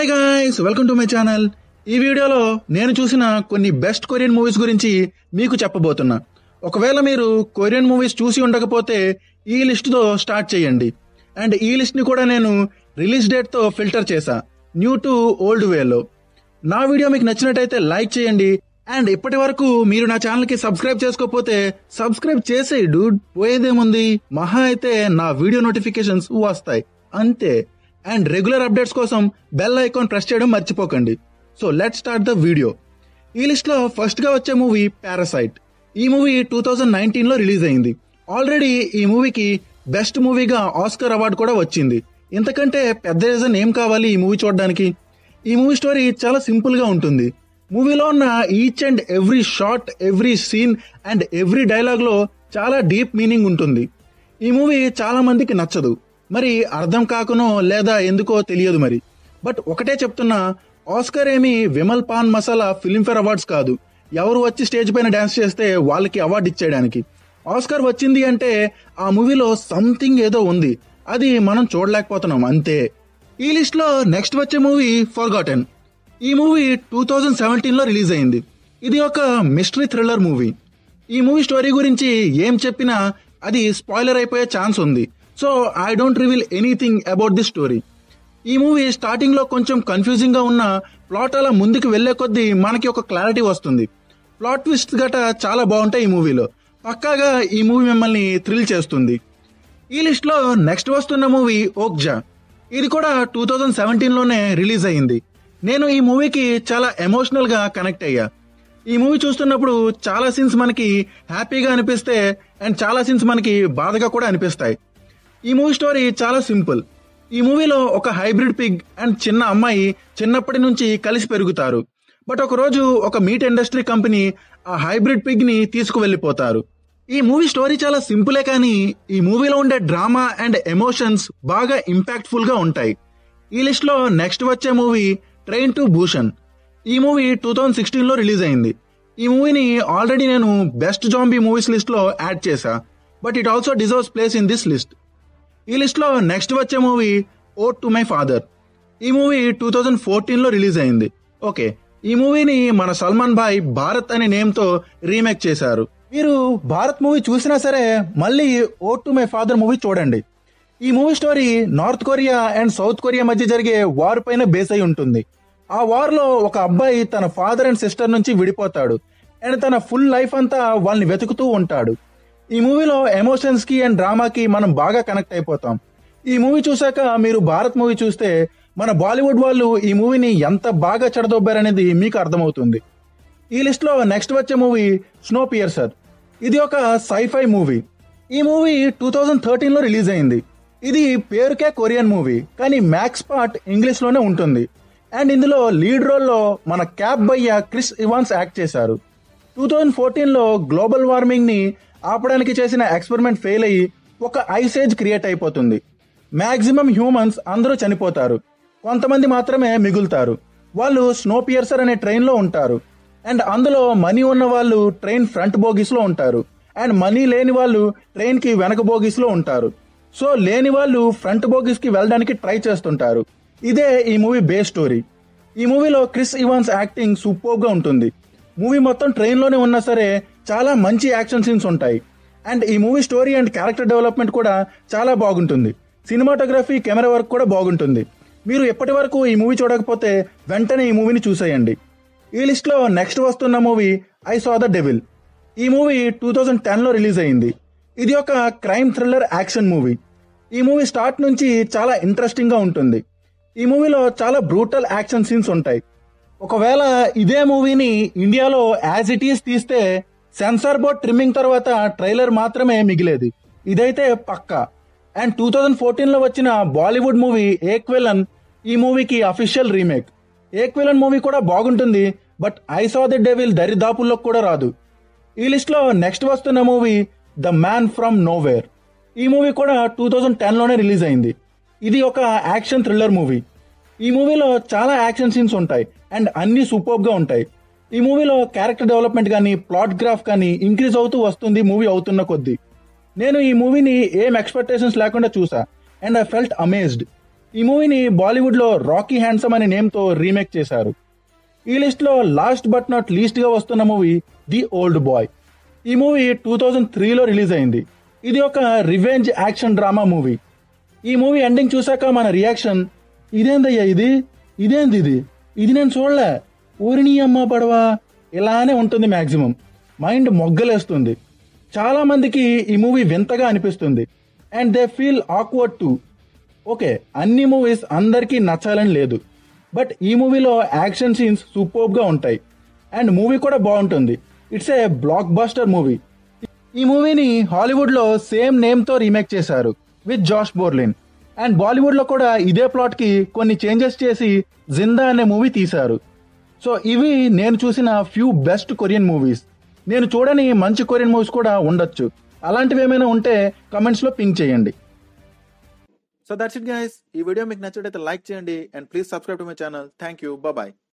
hi guys welcome to my channel ఈ వీడియోలో నేను చూసిన కొన్ని బెస్ట్ కొరియన్ మూవీస్ గురించి మీకు చెప్పబోతున్నా ఒకవేళ మీరు కొరియన్ మూవీస్ చూసి ఉండకపోతే ఈ లిస్ట్తో స్టార్ట్ చేయండి అండ్ ఈ లిస్ట్ని కూడా నేను రిలీజ్ డేట్తో ఫిల్టర్ చేశా న్యూ టు ఓల్డ్ వేలో నా వీడియో మీకు నచ్చినట్టయితే లైక్ చేయండి అండ్ ఇప్పటి వరకు మీరు నా ఛానల్ కి సబ్స్క్రైబ్ చేసుకోకపోతే సబ్స్క్రైబ్ చేసేయి డూడ్ పోయేదేముంది మహా అయితే నా వీడియో నోటిఫికేషన్స్ వస్తాయి అంతే అండ్ రెగ్యులర్ అప్డేట్స్ కోసం బెల్ ఐకాన్ ప్రెస్ చేయడం మర్చిపోకండి so let start the video ఈ లిస్ట్ లో ఫస్ట్ గా వచ్చే మూవీ పారాసైట్ ఈ మూవీ టూ థౌజండ్ నైన్టీన్ లో రిలీజ్ అయింది ఆల్రెడీ ఈ మూవీకి బెస్ట్ మూవీగా ఆస్కర్ అవార్డు కూడా వచ్చింది ఇంతకంటే పెద్ద రీజన్ ఏం కావాలి ఈ మూవీ చూడడానికి ఈ మూవీ స్టోరీ చాలా సింపుల్ గా ఉంటుంది మూవీలో ఉన్న each and every shot every scene and every dialogue లో చాలా డీప్ మీనింగ్ ఉంటుంది ఈ మూవీ చాలా మందికి నచ్చదు మరి అర్థం కాకనో లేదా ఎందుకో తెలియదు మరి బట్ ఒకటే చెప్తున్నా ఆస్కర్ ఏమి విమల్ పాన్ మసాలా ఫిల్మ్ఫేర్ అవార్డ్స్ కాదు ఎవరు వచ్చి స్టేజ్ పైన డాన్స్ చేస్తే వాళ్ళకి అవార్డు ఇచ్చేయడానికి ఆస్కర్ వచ్చింది అంటే ఆ మూవీలో సంథింగ్ ఏదో ఉంది అది మనం చూడలేకపోతున్నాం అంతే ఈ లిస్ట్ లో నెక్స్ట్ వచ్చే మూవీ ఫర్గాటెన్ ఈ మూవీ టూ థౌజండ్ సెవెంటీన్ లో రిలీజ్ అయింది ఇది ఒక మిస్టరీ థ్రిల్లర్ మూవీ ఈ మూవీ స్టోరీ గురించి ఏం చెప్పినా అది స్పాయిలర్ అయిపోయే ఛాన్స్ ఉంది so I don't reveal anything about this story ఈ మూవీ స్టార్టింగ్ లో కొంచెం కన్ఫ్యూజింగ్ గా ఉన్న ప్లాట్ అలా ముందుకు వెళ్లే కొద్దీ మనకి ఒక క్లారిటీ వస్తుంది ప్లాట్ ట్విస్ట్ గట చాలా బాగుంటాయి ఈ మూవీలో పక్కాగా ఈ మూవీ మిమ్మల్ని థ్రిల్ చేస్తుంది ఈ లిస్ట్ లో నెక్స్ట్ వస్తున్న మూవీ ఓక్జా ఇది కూడా టూ థౌజండ్ సెవెంటీన్ లోనే రిలీజ్ అయింది నేను ఈ మూవీకి చాలా ఎమోషనల్ గా కనెక్ట్ అయ్యా ఈ మూవీ చూస్తున్నప్పుడు చాలా సీన్స్ మనకి హ్యాపీగా అనిపిస్తే అండ్ చాలా సీన్స్ మనకి బాధగా కూడా అనిపిస్తాయి ఈ మూవీ స్టోరీ చాలా సింపుల్ ఈ మూవీలో ఒక హైబ్రిడ్ పిగ్ అండ్ చిన్న అమ్మాయి చిన్నప్పటి నుంచి కలిసి పెరుగుతారు బట్ ఒక రోజు ఒక మీట్ ఇండస్ట్రీ కంపెనీ ఆ హైబ్రిడ్ పిగ్ ని తీసుకువెళ్ళిపోతారు ఈ మూవీ స్టోరీ చాలా సింపులే కానీ ఈ మూవీలో ఉండే డ్రామా అండ్ ఎమోషన్స్ బాగా ఇంపాక్ట్ఫుల్ గా ఉంటాయి ఈ లిస్ట్ లో నెక్స్ట్ వచ్చే మూవీ ట్రైన్ టు భూషణ్ ఈ మూవీ టూ థౌజండ్ సిక్స్టీన్ లో రిలీజ్ అయింది ఈ మూవీని ఆల్రెడీ నేను బెస్ట్ జాంబీ మూవీస్ లిస్ట్ లో యాడ్ చేశా but it also deserves place in this list ఈ లిస్ట్ లో నెక్స్ట్ వచ్చే movie ode to my father ఈ మూవీ టూ థౌజండ్ ఫోర్టీన్ లో రిలీజ్ అయింది ఓకే ఈ మూవీని మన సల్మాన్ భాయ్ భారత్ అనే నేమ్ తో రీమేక్ చేశారు మీరు భారత్ మూవీ చూసినా సరే మళ్ళీ ode to my father movie చూడండి ఈ movie story North Korea and South Korea మధ్య జరిగే వార్ పైన బేస్ అయి ఉంటుంది ఆ వార్ లో ఒక అబ్బాయి తన ఫాదర్ అండ్ సిస్టర్ నుంచి విడిపోతాడు అండ్ తన ఫుల్ లైఫ్ అంతా వాళ్ళని వెతుకుతూ ఉంటాడు ఈ మూవీలో ఎమోషన్స్ కి అండ్ డ్రామాకి మనం బాగా కనెక్ట్ అయిపోతాం ఈ మూవీ చూసాక మీరు భారత్ మూవీ చూస్తే మన బాలీవుడ్ వాళ్ళు ఈ మూవీని ఎంత బాగా చెడదొబ్బారనేది మీకు అర్థమవుతుంది ఈ లిస్ట్ లో నెక్స్ట్ వచ్చే మూవీ స్నో పియర్సర్ ఇది ఒక సైఫై మూవీ ఈ మూవీ టూ థౌజండ్ థర్టీన్ లో రిలీజ్ అయింది ఇది పేరుకే కొరియన్ మూవీ కానీ మ్యాక్స్ పార్ట్ ఇంగ్లీష్ లోనే ఉంటుంది అండ్ ఇందులో లీడ్ రోల్లో మన క్యాబ్ బయ్య క్రిస్ ఇవాన్స్ యాక్ట్ చేశారు టూ థౌజండ్ ఫోర్టీన్ లో గ్లోబల్ వార్మింగ్ ని ఆపడానికి చేసిన ఎక్స్పెరిమెంట్ ఫెయిల్ అయ్యి ఒక ఐసేజ్ క్రియేట్ అయిపోతుంది మాక్సిమం హ్యూమన్స్ అందరూ చనిపోతారు కొంతమంది మాత్రమే మిగులుతారు వాళ్ళు స్నో పియర్సర్ అనే ట్రైన్ లో ఉంటారు అండ్ అందులో మనీ ఉన్న వాళ్ళు ట్రైన్ ఫ్రంట్ బోగీస్ లో ఉంటారు అండ్ మనీ లేని వాళ్ళు ట్రైన్ కి వెనక బోగీస్ లో ఉంటారు సో లేని వాళ్ళు ఫ్రంట్ బోగీస్ కి వెళ్ళడానికి ట్రై చేస్తుంటారు ఇదే ఈ మూవీ బేస్ స్టోరీ ఈ మూవీలో క్రిస్ ఇవాన్స్ యాక్టింగ్ సూపర్ గా ఉంటుంది మూవీ మొత్తం ట్రైన్ లోనే ఉన్నా సరే చాలా మంచి యాక్షన్ సీన్స్ ఉంటాయి అండ్ ఈ movie story and character development కూడా చాలా బాగుంటుంది సినిమాటోగ్రఫీ కెమెరా వర్క్ కూడా బాగుంటుంది మీరు ఎప్పటి వరకు ఈ మూవీ చూడకపోతే వెంటనే ఈ మూవీని చూసేయండి ఈ లిస్ట్ లో నెక్స్ట్ వస్తున్న movie I saw the devil ఈ మూవీ టూ థౌజండ్ టెన్ లో రిలీజ్ అయింది ఇది ఒక క్రైమ్ థ్రిల్లర్ యాక్షన్ మూవీ ఈ మూవీ స్టార్ట్ నుంచి చాలా ఇంట్రెస్టింగ్ గా ఉంటుంది ఈ మూవీలో చాలా బ్రూటల్ యాక్షన్ సీన్స్ ఉంటాయి ఒకవేళ ఇదే మూవీని ఇండియాలో యాజ్ ఇట్ ఈస్ తీస్తే సెన్సార్ బోర్డ్ ట్రిమ్మింగ్ తర్వాత ట్రైలర్ మాత్రమే మిగిలేది ఇదైతే పక్కా అండ్ టూ థౌజండ్ ఫోర్టీన్ లో వచ్చిన బాలీవుడ్ మూవీ ఏక్వెలన్ ఈ మూవీకి అఫీషియల్ రీమేక్ ఏక్వెలన్ మూవీ కూడా బాగుంటుంది but I saw the devil దరిదాపుల్లో కూడా రాదు ఈ లిస్ట్ లో నెక్స్ట్ వస్తున్న movie the man from nowhere ఈ మూవీ కూడా టూ థౌజండ్ టెన్ లోనే రిలీజ్ అయింది ఇది ఒక యాక్షన్ థ్రిల్లర్ మూవీ ఈ మూవీలో చాలా యాక్షన్ సీన్స్ ఉంటాయి అండ్ అన్ని సూపర్ గా ఉంటాయి ఈ మూవీలో క్యారెక్టర్ డెవలప్మెంట్ కానీ ప్లాట్ గ్రాఫ్ కానీ ఇంక్రీజ్ అవుతూ వస్తుంది మూవీ అవుతున్న కొద్దీ నేను ఈ మూవీని ఏం ఎక్స్పెక్టేషన్స్ లేకుండా చూసా అండ్ ఐ ఫెల్ట్ అమేజ్డ్ ఈ మూవీని బాలీవుడ్లో రాకీ హ్యాండ్సమ్ అనే నేమ్తో రీమేక్ చేశారు ఈ లిస్ట్లో లాస్ట్ బట్ నాట్ లీస్ట్గా వస్తున్న మూవీ ది ఓల్డ్ బాయ్ ఈ మూవీ టూ థౌజండ్ త్రీలో రిలీజ్ అయింది ఇది ఒక రివెంజ్ యాక్షన్ డ్రామా మూవీ ఈ మూవీ ఎండింగ్ చూసాక మన రియాక్షన్ ఇదేందయ్యా ఇది ఇదేంది ఇది ఇది నేను చూడలే ఊరిని అమ్మ పడవా ఇలానే ఉంటుంది మ్యాక్సిమం మైండ్ మొగ్గలేస్తుంది చాలా మందికి ఈ మూవీ వింతగా అనిపిస్తుంది and they feel awkward to okay అన్ని మూవీస్ అందరికీ నచ్చాలని లేదు బట్ ఈ మూవీలో యాక్షన్ సీన్స్ సూపర్గా ఉంటాయి అండ్ మూవీ కూడా బాగుంటుంది it's a blockbuster movie ఈ మూవీని హాలీవుడ్లో సేమ్ నేమ్తో రీమేక్ చేశారు విత్ జాష్ బోర్లిన్ అండ్ బాలీవుడ్లో కూడా ఇదే ప్లాట్కి కొన్ని చేంజెస్ చేసి జిందా అనే మూవీ తీశారు సో ఇవి నేను చూసిన ఫ్యూ బెస్ట్ కొరియన్ మూవీస్ నేను చూడని మంచి కొరియన్ మూవీస్ కూడా ఉండొచ్చు అలాంటివి ఏమైనా ఉంటే కమెంట్స్లో పింక్ చేయండి సో దట్స్ ఇట్ గైస్ ఈ వీడియో మీకు నచ్చినట్లయితే లైక్ చేయండి and please subscribe to my channel thank you bye